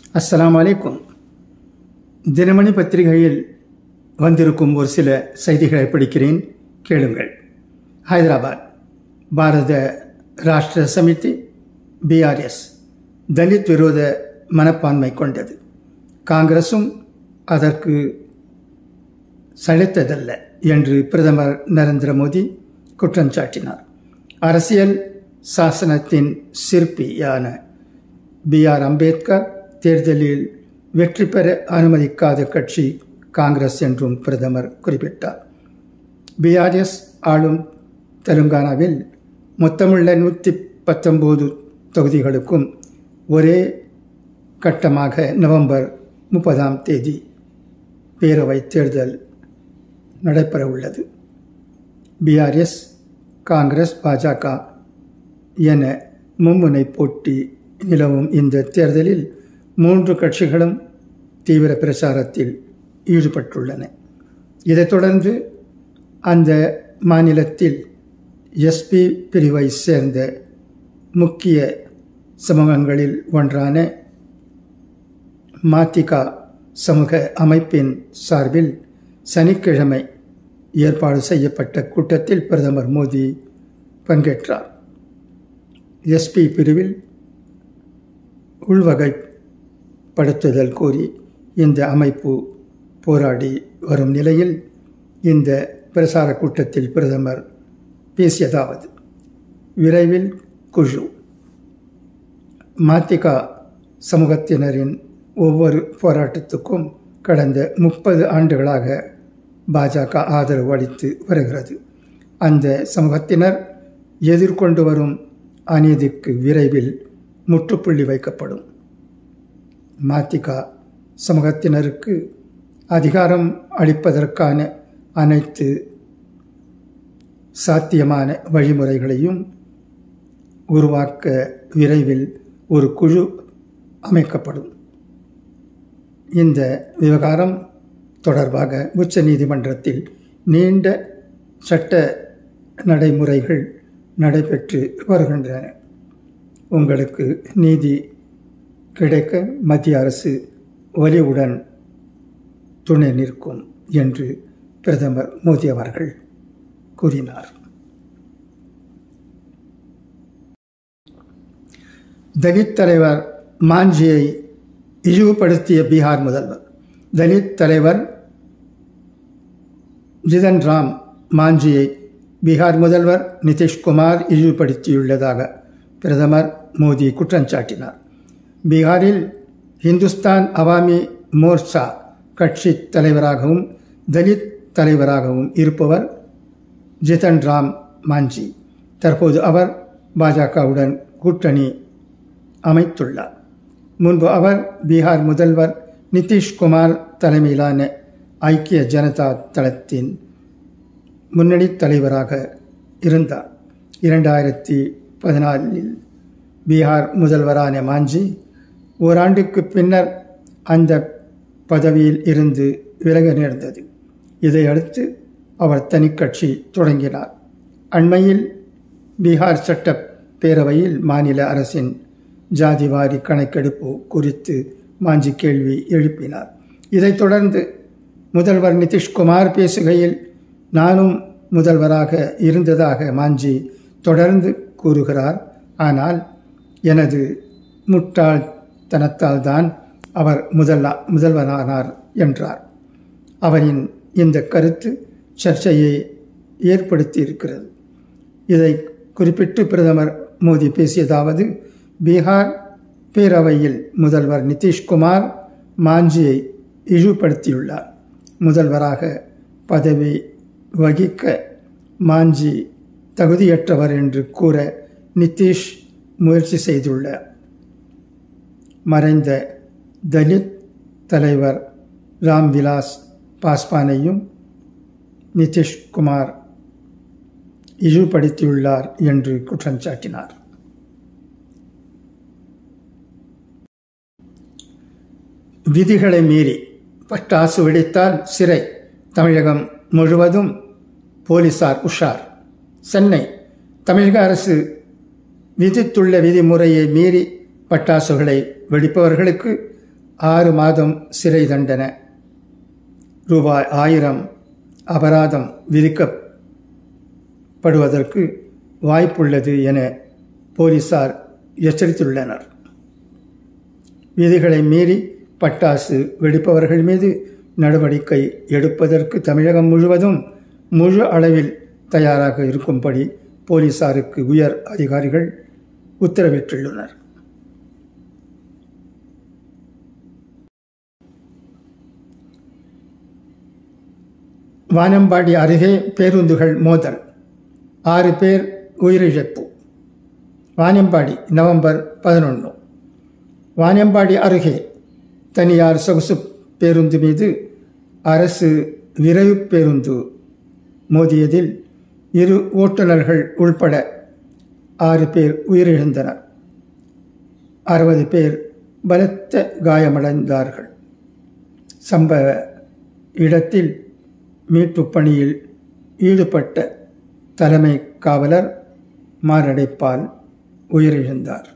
அஸ்ஸலாமு அலைக்கும் தினமணி பத்திரிகையில் வந்திருக்கும் ஒரு சில செய்திகளை படிக்கிறேன் கேளுங்கள் ஹைதராபாத் பாரத ராஷ்டிர சமிதி பிஆர்எஸ் தலித் விரோத மனப்பான்மை கொண்டது காங்கிரசும் அதற்கு சளைத்ததல்ல என்று பிரதமர் நரேந்திர மோடி குற்றம் சாட்டினார் அரசியல் சாசனத்தின் சிற்பியான பி ஆர் அம்பேத்கர் தேர்தலில் வெற்றி பெற அனுமதிக்காத கட்சி காங்கிரஸ் என்றும் பிரதமர் குறிப்பிட்டார் பிஆர்எஸ் ஆளும் தெலுங்கானாவில் மொத்தமுள்ள நூற்றி பத்தொம்போது தொகுதிகளுக்கும் ஒரே கட்டமாக நவம்பர் முப்பதாம் தேதி பேரவை தேர்தல் நடைபெற உள்ளது பிஆர்எஸ் காங்கிரஸ் பாஜக என மும்முனை போட்டி நிலவும் இந்த தேர்தலில் மூன்று கட்சிகளும் தீவிர பிரச்சாரத்தில் ஈடுபட்டுள்ளன இதைத் தொடர்ந்து அந்த மாநிலத்தில் எஸ்பி பிரிவை சேர்ந்த முக்கிய சமூகங்களில் ஒன்றான மாத்திகா சமூக அமைப்பின் சார்பில் சனிக்கிழமை ஏற்பாடு செய்யப்பட்ட கூட்டத்தில் பிரதமர் மோடி பங்கேற்றார் எஸ்பி பிரிவில் உள்வகைப்படுத்துதல் கோரி இந்த அமைப்பு போராடி வரும் நிலையில் இந்த பிரசார கூட்டத்தில் பிரதமர் பேசியதாவது விரைவில் குழு மாத்திகா சமூகத்தினரின் ஒவ்வொரு போராட்டத்துக்கும் கடந்த முப்பது ஆண்டுகளாக பாஜக ஆதரவு அளித்து வருகிறது அந்த சமூகத்தினர் எதிர்கொண்டு வரும் அநீதிக்கு விரைவில் முற்றுப்புள்ளி வைக்கப்படும் மாத்திகா சமூகத்தினருக்கு அதிகாரம் அளிப்பதற்கான அனைத்து சாத்தியமான வழிமுறைகளையும் உருவாக்க விரைவில் ஒரு குழு அமைக்கப்படும் இந்த விவகாரம் தொடர்பாக உச்ச நீதிமன்றத்தில் நீண்ட சட்ட நடைமுறைகள் நடைபெற்று வருகின்றன உங்களுக்கு நீதி கிடைக்க மத்திய அரசு வலிவுடன் துணை நிற்கும் என்று பிரதமர் மோடி அவர்கள் கூறினார் தலித் தலைவர் மாஞ்சியை இழிவுபடுத்திய பீகார் முதல்வர் தலித் தலைவர் ஜிதன் ராம் மாஞ்சியை பீகார் முதல்வர் நிதிஷ்குமார் இழிவுபடுத்தியுள்ளதாக பிரதமர் மோடி குற்றம் சாட்டினார் பீகாரில் இந்துஸ்தான் அவாமி மோர்ச்சா கட்சி தலைவராகவும் தலித் தலைவராகவும் இருப்பவர் ஜிதன் ராம் மாஞ்சி தற்போது அவர் பாஜகவுடன் கூட்டணி அமைத்துள்ளார் முன்பு அவர் பீகார் முதல்வர் நிதிஷ்குமார் தலைமையிலான ஐக்கிய ஜனதா தளத்தின் முன்னணி தலைவராக இருந்தார் இரண்டாயிரத்தி பதினாலில் பீகார் முதல்வரான மாஞ்சி ஓராண்டுக்கு பின்னர் அந்த பதவியில் இருந்து விலக நேர்ந்தது இதையடுத்து அவர் தனிக்கட்சி தொடங்கினார் அண்மையில் பீகார் சட்ட பேரவையில் மாநில அரசின் ஜாதிவாரி கணக்கெடுப்பு குறித்து மாஞ்சி கேள்வி எழுப்பினார் இதைத் தொடர்ந்து முதல்வர் நிதிஷ்குமார் பேசுகையில் நானும் முதல்வராக இருந்ததாக மாஞ்சி தொடர்ந்து கூறுகிறார் ஆனால் எனது முட்டாள்தனத்தால் தான் அவர் முதல்ல முதல்வரானார் என்றார் அவரின் இந்த கருத்து சர்ச்சையை ஏற்படுத்தி இருக்கிறது இதை குறிப்பிட்டு பிரதமர் மோடி பேசியதாவது பீகார் பேரவையில் முதல்வர் நிதிஷ்குமார் மாஞ்சியை இழிவுபடுத்தியுள்ளார் முதல்வராக பதவி வகிக்க மாஞ்சி தகுதியற்றவர் என்று கூற நிதிஷ் முயற்சி செய்துள்ளார் மறைந்த தலித் தலைவர் ராம்விலாஸ் பாஸ்வானையும் நிதிஷ்குமார் இழிவுபடுத்தியுள்ளார் என்று குற்றம் சாட்டினார் விதிகளை மீறி பட்டாசு வெடித்தால் சிறை தமிழகம் முழுவதும் போலீசார் உஷார் சென்னை தமிழக அரசு விதித்துள்ள விதிமுறையை மீறி பட்டாசுகளை வெடிப்பவர்களுக்கு ஆறு மாதம் சிறை தண்டனை ரூபாய் ஆயிரம் அபராதம் விதிக்கப்படுவதற்கு வாய்ப்புள்ளது என போலீசார் எச்சரித்துள்ளனர் விதிகளை மீறி பட்டாசு வெடிப்பவர்கள் மீது நடவடிக்கை எடுப்பதற்கு தமிழகம் முழுவதும் முழு அளவில் தயாராக இருக்கும்படி போலீசாருக்கு உயர் அதிகாரிகள் உத்தரவிட்டுள்ளனர் வானம்பாடி அருகே பேருந்துகள் மோதல் ஆறு பேர் உயிரிழப்பு வானம்பாடி நவம்பர் பதினொன்று வானம்பாடி அருகே தனியார் சொகுசு பேருந்து மீது அரசு விரைவு பேருந்து மோதியதில் இரு ஓட்டுநர்கள் உள்பட ஆறு பேர் உயிரிழந்தனர் அறுபது பேர் பலத்த காயமடைந்தார்கள் சம்பவ இடத்தில் மீட்புப் பணியில் ஈடுபட்ட தலைமை காவலர் மாரடைப்பால் உயிரிழந்தார்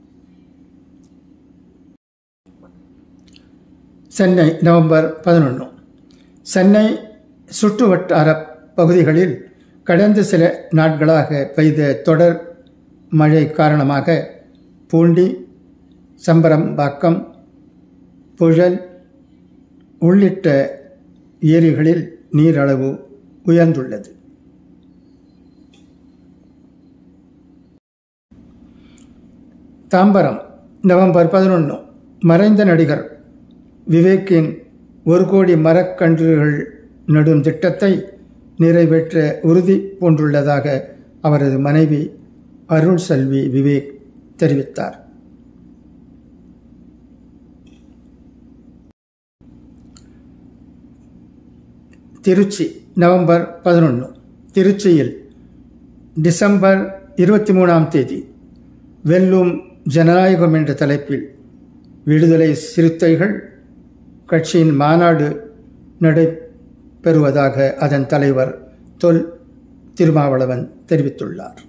சென்னை நவம்பர் பதினொன்று சென்னை சுற்றுவட்டார பகுதிகளில் கடந்த சில நாட்களாக பெய்த தொடர் மழை காரணமாக பூண்டி சம்பரம்பாக்கம் புழல் உள்ளிட்ட ஏரிகளில் நீரளவு உயர்ந்துள்ளது தாம்பரம் நவம்பர் பதினொன்று மறைந்த நடிகர் விவேக்கின் ஒரு கோடி மரக்கன்றுகள் நடும் திட்டத்தை நிறைவேற்ற உறுதி பூண்டுள்ளதாக அவரது மனைவி அருள் செல்வி விவேக் தெரிவித்தார் திருச்சி நவம்பர் பதினொன்று திருச்சியில் டிசம்பர் இருபத்தி மூணாம் தேதி வெல்லும் ஜனநாயகம் என்ற தலைப்பில் விடுதலை சிறுத்தைகள் கட்சியின் மாநாடு நடைபெறுவதாக அதன் தலைவர் தொல் திருமாவளவன் தெரிவித்துள்ளார்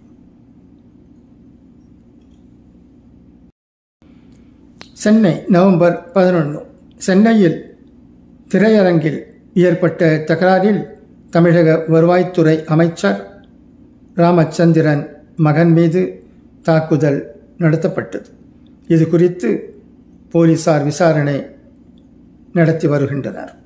சென்னை நவம்பர் பதினொன்று சென்னையில் திரையரங்கில் ஏற்பட்ட தகராறில் தமிழக வருவாய்த்துறை அமைச்சர் ராமச்சந்திரன் மகன் மீது தாக்குதல் நடத்தப்பட்டது இது குறித்து போலீசார் விசாரணை நடத்தி வருகின்றனர்